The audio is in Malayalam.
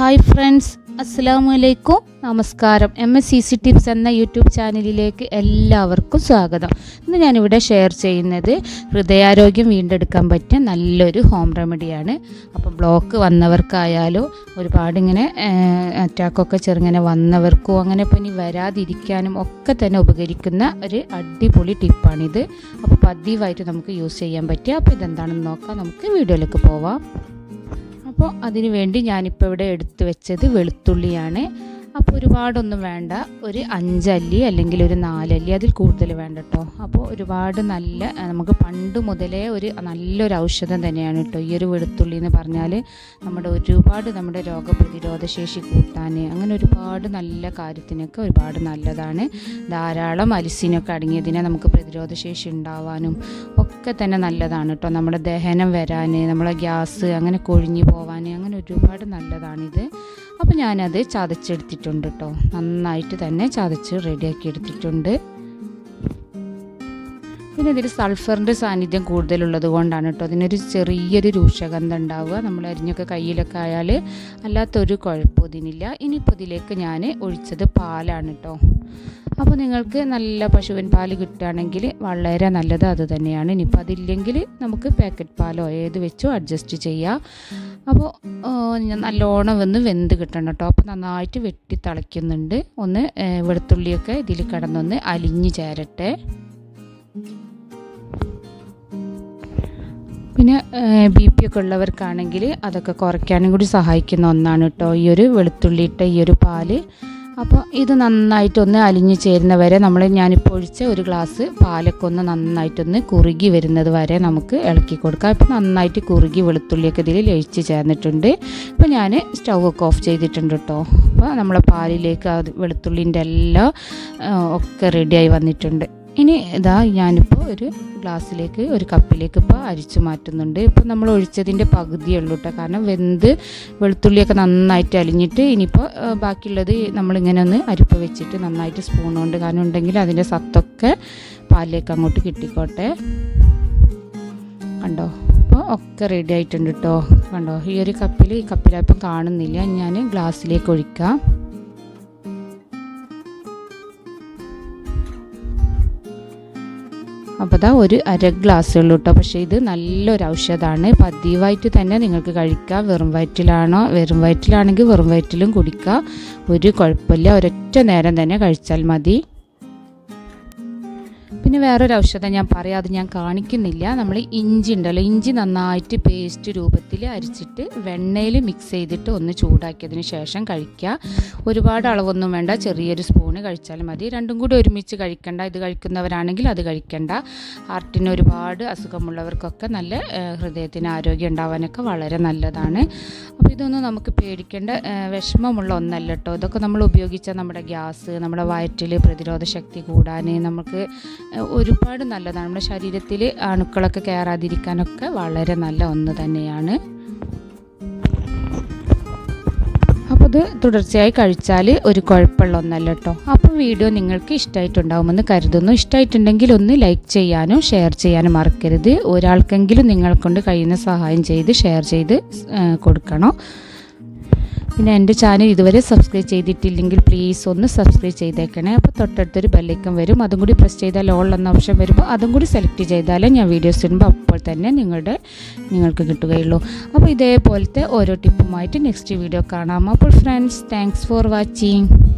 ഹായ് ഫ്രണ്ട്സ് അസ്സാം വലൈക്കും നമസ്കാരം M S C C tips എന്ന യൂട്യൂബ് ചാനലിലേക്ക് എല്ലാവർക്കും സ്വാഗതം ഇന്ന് ഞാനിവിടെ ഷെയർ ചെയ്യുന്നത് ഹൃദയാരോഗ്യം വീണ്ടെടുക്കാൻ പറ്റിയ നല്ലൊരു ഹോം റെമഡിയാണ് അപ്പോൾ ബ്ലോക്ക് വന്നവർക്കായാലോ ഒരുപാട് ഇങ്ങനെ അറ്റാക്കൊക്കെ ചെറുങ്ങനെ വന്നവർക്കോ അങ്ങനെ ഇപ്പോൾ ഇനി വരാതിരിക്കാനും ഒക്കെ തന്നെ ഉപകരിക്കുന്ന ഒരു അടിപൊളി ടിപ്പാണിത് അപ്പോൾ പതിവായിട്ട് നമുക്ക് യൂസ് ചെയ്യാൻ പറ്റുക അപ്പോൾ ഇതെന്താണെന്ന് നോക്കാം നമുക്ക് വീഡിയോയിലേക്ക് പോവാം അപ്പോൾ അതിന് വേണ്ടി ഞാനിപ്പോൾ ഇവിടെ എടുത്തു വെച്ചത് വെളുത്തുള്ളിയാണ് അപ്പോൾ ഒരുപാടൊന്നും വേണ്ട ഒരു അഞ്ചല്ലി അല്ലെങ്കിൽ ഒരു നാലല്ലി അതിൽ കൂടുതൽ വേണ്ട കേട്ടോ അപ്പോൾ ഒരുപാട് നല്ല നമുക്ക് പണ്ട് മുതലേ ഒരു നല്ലൊരു ഔഷധം തന്നെയാണ് കേട്ടോ ഈ ഒരു വെളുത്തുള്ളി എന്ന് പറഞ്ഞാൽ നമ്മുടെ ഒരുപാട് നമ്മുടെ രോഗപ്രതിരോധ ശേഷി കൂട്ടാൻ അങ്ങനെ ഒരുപാട് നല്ല കാര്യത്തിനൊക്കെ ഒരുപാട് നല്ലതാണ് ധാരാളം അലിസിനൊക്കെ അടങ്ങിയതിനെ നമുക്ക് പ്രതിരോധ ശേഷി ഉണ്ടാവാനും ഒക്കെ തന്നെ നല്ലതാണ് കേട്ടോ നമ്മുടെ ദഹനം വരാൻ നമ്മളെ ഗ്യാസ് അങ്ങനെ കൊഴിഞ്ഞു പോവാൻ അങ്ങനെ ഒരുപാട് നല്ലതാണിത് അപ്പോൾ ഞാനത് ചതച്ചെടുത്തിട്ടുണ്ട് കേട്ടോ നന്നായിട്ട് തന്നെ ചതച്ച് റെഡിയാക്കി എടുത്തിട്ടുണ്ട് പിന്നെ ഇതിൽ സൾഫറിൻ്റെ സാന്നിധ്യം കൂടുതലുള്ളത് കൊണ്ടാണ് കേട്ടോ അതിനൊരു ചെറിയൊരു രൂക്ഷഗന്ധം ഉണ്ടാവുക നമ്മൾ അരിഞ്ഞൊക്കെ കയ്യിലൊക്കെ ആയാൽ അല്ലാത്തൊരു കുഴപ്പം ഇതിനില്ല ഇനിയിപ്പോൾ ഇതിലേക്ക് ഞാൻ ഒഴിച്ചത് പാലാണ് കേട്ടോ അപ്പോൾ നിങ്ങൾക്ക് നല്ല പശുവിൻ പാല് കിട്ടുകയാണെങ്കിൽ വളരെ നല്ലത് അത് തന്നെയാണ് ഇനിയിപ്പോൾ അതില്ലെങ്കിൽ നമുക്ക് പാക്കറ്റ് പാലോ ഏത് വെച്ചോ അഡ്ജസ്റ്റ് ചെയ്യാം അപ്പോൾ നല്ലോണം വന്ന് വെന്ത് കിട്ടണം കേട്ടോ അപ്പോൾ നന്നായിട്ട് വെട്ടി തിളയ്ക്കുന്നുണ്ട് ഒന്ന് വെളുത്തുള്ളിയൊക്കെ ഇതിൽ കിടന്നൊന്ന് അലിഞ്ഞ് ചേരട്ടെ പിന്നെ ബി പി ഒക്കെ ഉള്ളവർക്കാണെങ്കിൽ അതൊക്കെ കുറയ്ക്കാനും കൂടി സഹായിക്കുന്ന ഒന്നാണ് കേട്ടോ ഈ ഒരു വെളുത്തുള്ളിയിട്ട ഈ ഒരു പാല് അപ്പോൾ ഇത് നന്നായിട്ടൊന്ന് അലിഞ്ഞു ചേരുന്ന വരെ നമ്മൾ ഞാനിപ്പോൾ ഒഴിച്ച ഒരു ഗ്ലാസ് പാലൊക്കെ ഒന്ന് നന്നായിട്ടൊന്ന് കുറുകി വരുന്നത് വരെ നമുക്ക് ഇളക്കി കൊടുക്കാം ഇപ്പോൾ നന്നായിട്ട് കുറുകി വെളുത്തുള്ളിയൊക്കെ ഇതിൽ ലയിച്ച് ചേർന്നിട്ടുണ്ട് ഇപ്പോൾ ഞാൻ സ്റ്റൗ ഒക്കെ ഓഫ് ചെയ്തിട്ടുണ്ട് കേട്ടോ അപ്പോൾ നമ്മളെ പാലിലേക്ക് അത് വെളുത്തുള്ളിൻ്റെ എല്ലാം ഒക്കെ റെഡിയായി വന്നിട്ടുണ്ട് ഇനി ഇതാ ഞാനിപ്പോൾ ഒരു ഗ്ലാസ്സിലേക്ക് ഒരു കപ്പിലേക്ക് ഇപ്പോൾ അരിച്ചു മാറ്റുന്നുണ്ട് ഇപ്പോൾ നമ്മൾ ഒഴിച്ചതിൻ്റെ പകുതിയേ ഉള്ളൂ കേട്ടോ കാരണം വെന്ത് വെളുത്തുള്ളിയൊക്കെ നന്നായിട്ട് അലിഞ്ഞിട്ട് ഇനിയിപ്പോൾ ബാക്കിയുള്ളത് നമ്മളിങ്ങനെ ഒന്ന് അരിപ്പ് വെച്ചിട്ട് നന്നായിട്ട് സ്പൂൺ കൊണ്ട് കാരണം ഉണ്ടെങ്കിൽ അതിൻ്റെ സത്തൊക്കെ പാലിലേക്ക് അങ്ങോട്ട് കിട്ടിക്കോട്ടെ കണ്ടോ അപ്പോൾ ഒക്കെ റെഡി ആയിട്ടുണ്ട് കേട്ടോ കണ്ടോ ഈ ഒരു കപ്പിൽ ഈ കപ്പിലപ്പം കാണുന്നില്ല ഞാൻ ഗ്ലാസ്സിലേക്ക് ഒഴിക്കാം അപ്പോൾ അതാ ഒരു അര ഗ്ലാസ് ഉള്ളൂ കേട്ടോ പക്ഷേ ഇത് നല്ലൊരു ഔഷധമാണ് പതിവായിട്ട് തന്നെ നിങ്ങൾക്ക് കഴിക്കാം വെറും വയറ്റിലാണോ വെറും വയറ്റിലാണെങ്കിൽ വെറും വയറ്റിലും കുടിക്കുക ഒരു കുഴപ്പമില്ല ഒരൊറ്റ നേരം തന്നെ കഴിച്ചാൽ മതി പിന്നെ വേറൊരു ഔഷധം ഞാൻ പറയാം അത് ഞാൻ കാണിക്കുന്നില്ല നമ്മൾ ഇഞ്ചി ഉണ്ടല്ലോ ഇഞ്ചി നന്നായിട്ട് പേസ്റ്റ് രൂപത്തിൽ അരിച്ചിട്ട് വെണ്ണയിൽ മിക്സ് ചെയ്തിട്ട് ഒന്ന് ചൂടാക്കിയതിന് ശേഷം കഴിക്കുക ഒരുപാട് അളവൊന്നും വേണ്ട ചെറിയൊരു സ്പൂണ് കഴിച്ചാൽ മതി രണ്ടും കൂടി ഒരുമിച്ച് കഴിക്കണ്ട ഇത് കഴിക്കുന്നവരാണെങ്കിൽ അത് കഴിക്കണ്ട ഹാർട്ടിന് ഒരുപാട് അസുഖമുള്ളവർക്കൊക്കെ നല്ല ഹൃദയത്തിന് ആരോഗ്യം ഉണ്ടാവാനൊക്കെ വളരെ നല്ലതാണ് അപ്പോൾ ഇതൊന്നും നമുക്ക് പേടിക്കേണ്ട വിഷമമുള്ള ഒന്നല്ല കേട്ടോ ഇതൊക്കെ നമ്മൾ ഉപയോഗിച്ചാൽ നമ്മുടെ ഗ്യാസ് നമ്മുടെ വയറ്റിൽ പ്രതിരോധ ശക്തി കൂടാൻ നമുക്ക് ഒരുപാട് നല്ലതാണ് നമ്മുടെ ശരീരത്തിൽ അണുക്കളൊക്കെ കയറാതിരിക്കാനൊക്കെ വളരെ നല്ല ഒന്ന് തന്നെയാണ് അപ്പോൾ ഇത് തുടർച്ചയായി കഴിച്ചാൽ ഒരു കുഴപ്പമുള്ള ഒന്നല്ല കേട്ടോ അപ്പോൾ വീഡിയോ നിങ്ങൾക്ക് ഇഷ്ടമായിട്ടുണ്ടാവുമെന്ന് കരുതുന്നു ഇഷ്ടമായിട്ടുണ്ടെങ്കിൽ ഒന്ന് ലൈക്ക് ചെയ്യാനും ഷെയർ ചെയ്യാനും മറക്കരുത് ഒരാൾക്കെങ്കിലും നിങ്ങൾ കൊണ്ട് കഴിയുന്ന സഹായം ചെയ്ത് ഷെയർ ചെയ്ത് കൊടുക്കണം പിന്നെ എൻ്റെ ചാനൽ ഇതുവരെ സബ്സ്ക്രൈബ് ചെയ്തിട്ടില്ലെങ്കിൽ പ്ലീസ് ഒന്ന് സബ്സ്ക്രൈബ് ചെയ്തേക്കണേ അപ്പോൾ തൊട്ടടുത്തൊരു ബെല്ലൈക്കൻ വരും അതും കൂടി പ്രസ് ചെയ്താൽ ഓൾ എന്ന ഓപ്ഷൻ വരുമ്പോൾ അതും കൂടി സെലക്ട് ചെയ്താലേ ഞാൻ വീഡിയോസ് ഇടുമ്പോൾ അപ്പോൾ തന്നെ നിങ്ങളുടെ നിങ്ങൾക്ക് കിട്ടുകയുള്ളൂ അപ്പോൾ ഇതേപോലത്തെ ഓരോ ടിപ്പുമായിട്ട് നെക്സ്റ്റ് വീഡിയോ കാണാം അപ്പോൾ ഫ്രണ്ട്സ് താങ്ക്സ് ഫോർ വാച്ചിങ്